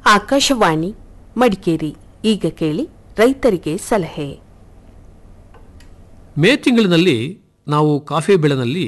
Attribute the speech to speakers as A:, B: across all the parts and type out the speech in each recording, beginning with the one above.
A: ಆಕಾಶವಾಣಿ ಮಡಿಕೇರಿ ಈಗ ಕೇಳಿ ರೈತರಿಗೆ ಸಲಹೆ
B: ಮೇ ತಿಂಗಳಿನಲ್ಲಿ ನಾವು ಕಾಫಿ ಬೆಳೆನಲ್ಲಿ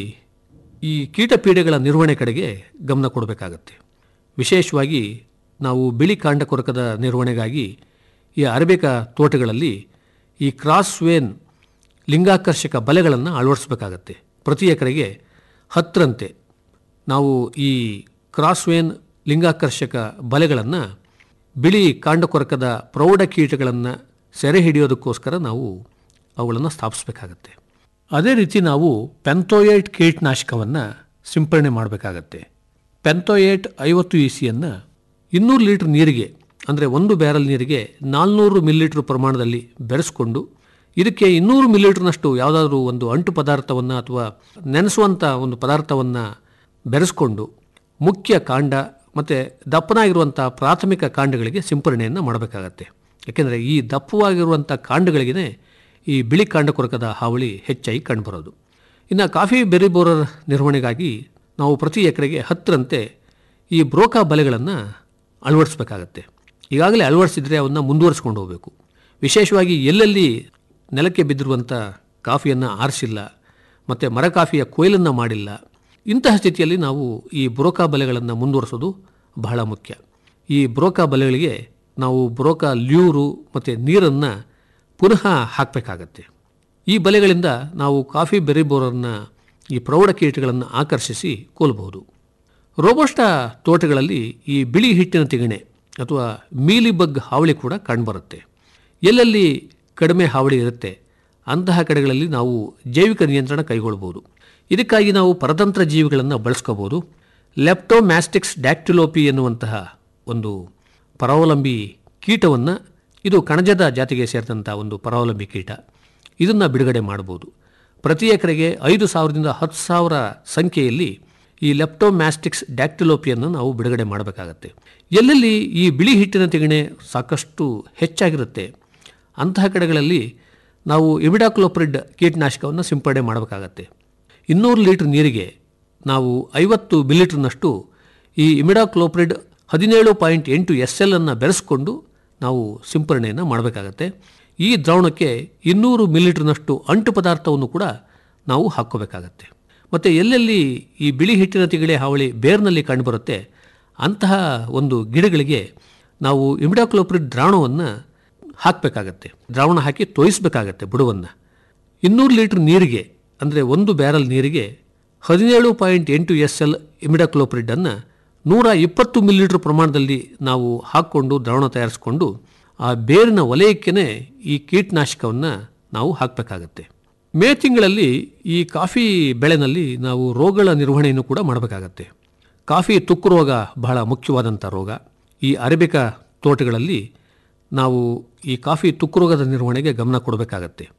B: ಈ ಕೀಟಪೀಡೆಗಳ ನಿರ್ವಹಣೆ ಕಡೆಗೆ ಗಮನ ಕೊಡಬೇಕಾಗತ್ತೆ ವಿಶೇಷವಾಗಿ ನಾವು ಬಿಳಿ ಕಾಂಡ ಕೊರಕದ ನಿರ್ವಹಣೆಗಾಗಿ ಈ ಅರಬೇಕ ತೋಟಗಳಲ್ಲಿ ಈ ಕ್ರಾಸ್ ವೇನ್ ಲಿಂಗಾಕರ್ಷಕ ಬಲೆಗಳನ್ನು ಅಳವಡಿಸಬೇಕಾಗತ್ತೆ ಪ್ರತಿ ಎಕರೆಗೆ ಹತ್ತರಂತೆ ನಾವು ಈ ಕ್ರಾಸ್ ವೇನ್ ಲಿಂಗಾಕರ್ಷಕ ಬಲೆಗಳನ್ನು ಬಿಳಿ ಕಾಂಡಕೊರಕದ ಪ್ರೌಢ ಕೀಟಗಳನ್ನು ಸೆರೆ ಹಿಡಿಯೋದಕ್ಕೋಸ್ಕರ ನಾವು ಅವುಗಳನ್ನು ಸ್ಥಾಪಿಸಬೇಕಾಗತ್ತೆ ಅದೇ ರೀತಿ ನಾವು ಪೆಂಥೋಯೇಟ್ ಕೀಟನಾಶಕವನ್ನು ಸಿಂಪರಣೆ ಮಾಡಬೇಕಾಗತ್ತೆ ಪೆಂಥೋಯೇಟ್ ಐವತ್ತು ಇ ಸಿಯನ್ನು ಇನ್ನೂರು ಲೀಟ್ರ್ ನೀರಿಗೆ ಅಂದರೆ ಒಂದು ಬ್ಯಾರಲ್ ನೀರಿಗೆ ನಾಲ್ನೂರು ಮಿಲಿಲೀಟ್ರ್ ಪ್ರಮಾಣದಲ್ಲಿ ಬೆರೆಸ್ಕೊಂಡು ಇದಕ್ಕೆ ಇನ್ನೂರು ಮಿಲಿಲೀಟ್ರ್ನಷ್ಟು ಯಾವುದಾದ್ರೂ ಒಂದು ಅಂಟು ಪದಾರ್ಥವನ್ನು ಅಥವಾ ನೆನೆಸುವಂಥ ಒಂದು ಪದಾರ್ಥವನ್ನು ಬೆರೆಸ್ಕೊಂಡು ಮುಖ್ಯ ಕಾಂಡ ಮತ್ತು ದಪ್ಪನಾಗಿರುವಂಥ ಪ್ರಾಥಮಿಕ ಕಾಂಡಗಳಿಗೆ ಸಿಂಪರಣೆಯನ್ನು ಮಾಡಬೇಕಾಗತ್ತೆ ಯಾಕೆಂದರೆ ಈ ದಪ್ಪವಾಗಿರುವಂಥ ಕಾಂಡಗಳಿಗೇ ಈ ಬಿಳಿ ಕಾಂಡ ಕೊರಕದ ಹಾವಳಿ ಹೆಚ್ಚಾಗಿ ಕಂಡುಬರೋದು ಇನ್ನು ಕಾಫಿ ಬೆರಿ ಬೋರರ್ ನಿರ್ವಹಣೆಗಾಗಿ ನಾವು ಪ್ರತಿ ಎಕರೆಗೆ ಹತ್ತರಂತೆ ಈ ಬ್ರೋಕಾ ಬಲೆಗಳನ್ನು ಅಳವಡಿಸ್ಬೇಕಾಗತ್ತೆ ಈಗಾಗಲೇ ಅಳವಡಿಸಿದರೆ ಅವನ್ನು ಮುಂದುವರಿಸ್ಕೊಂಡು ಹೋಗಬೇಕು ವಿಶೇಷವಾಗಿ ಎಲ್ಲೆಲ್ಲಿ ನೆಲಕ್ಕೆ ಬಿದ್ದಿರುವಂಥ ಕಾಫಿಯನ್ನು ಆರಿಸಿಲ್ಲ ಮತ್ತು ಮರ ಕಾಫಿಯ ಕೊಯ್ಲನ್ನು ಮಾಡಿಲ್ಲ ಇಂತಹ ಸ್ಥಿತಿಯಲ್ಲಿ ನಾವು ಈ ಬ್ರೋಕಾ ಬಲೆಗಳನ್ನು ಮುಂದುವರಿಸೋದು ಬಹಳ ಮುಖ್ಯ ಈ ಬ್ರೋಕಾ ಬಲೆಗಳಿಗೆ ನಾವು ಬ್ರೋಕಾ ಲ್ಯೂರು ಮತ್ತು ನೀರನ್ನು ಪುನಃ ಹಾಕಬೇಕಾಗತ್ತೆ ಈ ಬಲೆಗಳಿಂದ ನಾವು ಕಾಫಿ ಬೆರಿ ಬೋರರ್ನ ಈ ಪ್ರೌಢ ಕೀಟಗಳನ್ನು ಆಕರ್ಷಿಸಿ ಕೊಲ್ಲಬಹುದು ರೋಬೋಸ್ಟಾ ತೋಟಗಳಲ್ಲಿ ಈ ಬಿಳಿ ಹಿಟ್ಟಿನ ತಿಗಣೆ ಅಥವಾ ಮೀಲಿ ಬಗ್ ಹಾವಳಿ ಕೂಡ ಕಂಡುಬರುತ್ತೆ ಎಲ್ಲೆಲ್ಲಿ ಕಡಿಮೆ ಹಾವಳಿ ಇರುತ್ತೆ ಅಂತಹ ಕಡೆಗಳಲ್ಲಿ ನಾವು ಜೈವಿಕ ನಿಯಂತ್ರಣ ಕೈಗೊಳ್ಬೋದು ಇದಕ್ಕಾಗಿ ನಾವು ಪರತಂತ್ರ ಜೀವಿಗಳನ್ನು ಬಳಸ್ಕೋಬೋದು ಲೆಪ್ಟೋಮ್ಯಾಸ್ಟಿಕ್ಸ್ ಡ್ಯಾಕ್ಟಿಲೋಪಿ ಎನ್ನುವಂತಹ ಒಂದು ಪರಾವಲಂಬಿ ಕೀಟವನ್ನು ಇದು ಕಣಜದ ಜಾತಿಗೆ ಸೇರಿದಂಥ ಒಂದು ಪರಾವಲಂಬಿ ಕೀಟ ಇದನ್ನು ಬಿಡುಗಡೆ ಮಾಡ್ಬೋದು ಪ್ರತಿ ಎಕರೆಗೆ ಐದು ಸಾವಿರದಿಂದ ಹತ್ತು ಸಾವಿರ ಸಂಖ್ಯೆಯಲ್ಲಿ ಈ ಲೆಪ್ಟೋಮ್ಯಾಸ್ಟಿಕ್ಸ್ ಡ್ಯಾಕ್ಟಿಲೋಪಿಯನ್ನು ನಾವು ಬಿಡುಗಡೆ ಮಾಡಬೇಕಾಗತ್ತೆ ಎಲ್ಲೆಲ್ಲಿ ಈ ಬಿಳಿ ಹಿಟ್ಟಿನ ತಿಗಣೆ ಸಾಕಷ್ಟು ಹೆಚ್ಚಾಗಿರುತ್ತೆ ಅಂತಹ ಕಡೆಗಳಲ್ಲಿ ನಾವು ಇಮಿಡಾಕ್ಲೋಪ್ರಿಡ್ ಕೀಟನಾಶಕವನ್ನು ಸಿಂಪಡಣೆ ಮಾಡಬೇಕಾಗತ್ತೆ ಇನ್ನೂರು ಲೀಟ್ರ್ ನೀರಿಗೆ ನಾವು ಐವತ್ತು ಮಿಲಿಲೀಟ್ರ್ನಷ್ಟು ಈ ಇಮಿಡಾಕ್ಲೋಪ್ರಿಡ್ ಹದಿನೇಳು ಪಾಯಿಂಟ್ ಎಂಟು ಎಸ್ ಎಲ್ ಅನ್ನು ಬೆರೆಸ್ಕೊಂಡು ನಾವು ಸಿಂಪರಣೆಯನ್ನು ಮಾಡಬೇಕಾಗತ್ತೆ ಈ ದ್ರಾವಣಕ್ಕೆ ಇನ್ನೂರು ಮಿಲಿಲೀಟ್ರ್ನಷ್ಟು ಅಂಟು ಪದಾರ್ಥವನ್ನು ಕೂಡ ನಾವು ಹಾಕ್ಕೋಬೇಕಾಗತ್ತೆ ಮತ್ತು ಎಲ್ಲೆಲ್ಲಿ ಈ ಬಿಳಿ ಹಿಟ್ಟಿನ ತಿಗಳೆ ಹಾವಳಿ ಬೇರ್ನಲ್ಲಿ ಕಂಡುಬರುತ್ತೆ ಅಂತಹ ಒಂದು ಗಿಡಗಳಿಗೆ ನಾವು ಇಮಿಡಾಕ್ಲೋಪ್ರಿಡ್ ದ್ರಾವಣವನ್ನು ಹಾಕಬೇಕಾಗತ್ತೆ ದ್ರಾವಣ ಹಾಕಿ ತೋಯಿಸಬೇಕಾಗತ್ತೆ ಬುಡವನ್ನು ಇನ್ನೂರು ಲೀಟ್ರ್ ನೀರಿಗೆ ಅಂದರೆ ಒಂದು ಬ್ಯಾರಲ್ ನೀರಿಗೆ ಹದಿನೇಳು ಪಾಯಿಂಟ್ ಎಂಟು ಎಸ್ ಎಲ್ ಇಮಿಡಾಕ್ಲೋಪ್ರಿಡನ್ನು ನೂರ ಇಪ್ಪತ್ತು ಮಿಲಿಲೀಟ್ರ್ ಪ್ರಮಾಣದಲ್ಲಿ ನಾವು ಹಾಕ್ಕೊಂಡು ದ್ರಾವಣ ತಯಾರಿಸಿಕೊಂಡು ಆ ಬೇರಿನ ವಲಯಕ್ಕೇ ಈ ಕೀಟನಾಶಕವನ್ನು ನಾವು ಹಾಕಬೇಕಾಗತ್ತೆ ಮೇ ತಿಂಗಳಲ್ಲಿ ಈ ಕಾಫಿ ಬೆಳೆನಲ್ಲಿ ನಾವು ರೋಗಗಳ ನಿರ್ವಹಣೆಯನ್ನು ಕೂಡ ಮಾಡಬೇಕಾಗತ್ತೆ ಕಾಫಿ ತುಕ್ಕು ರೋಗ ಬಹಳ ಮುಖ್ಯವಾದಂಥ ರೋಗ ಈ ಅರೇಬಿಕಾ ತೋಟಗಳಲ್ಲಿ ನಾವು ಈ ಕಾಫಿ ತುಕ್ಕು ರೋಗದ ನಿರ್ವಹಣೆಗೆ ಗಮನ ಕೊಡಬೇಕಾಗತ್ತೆ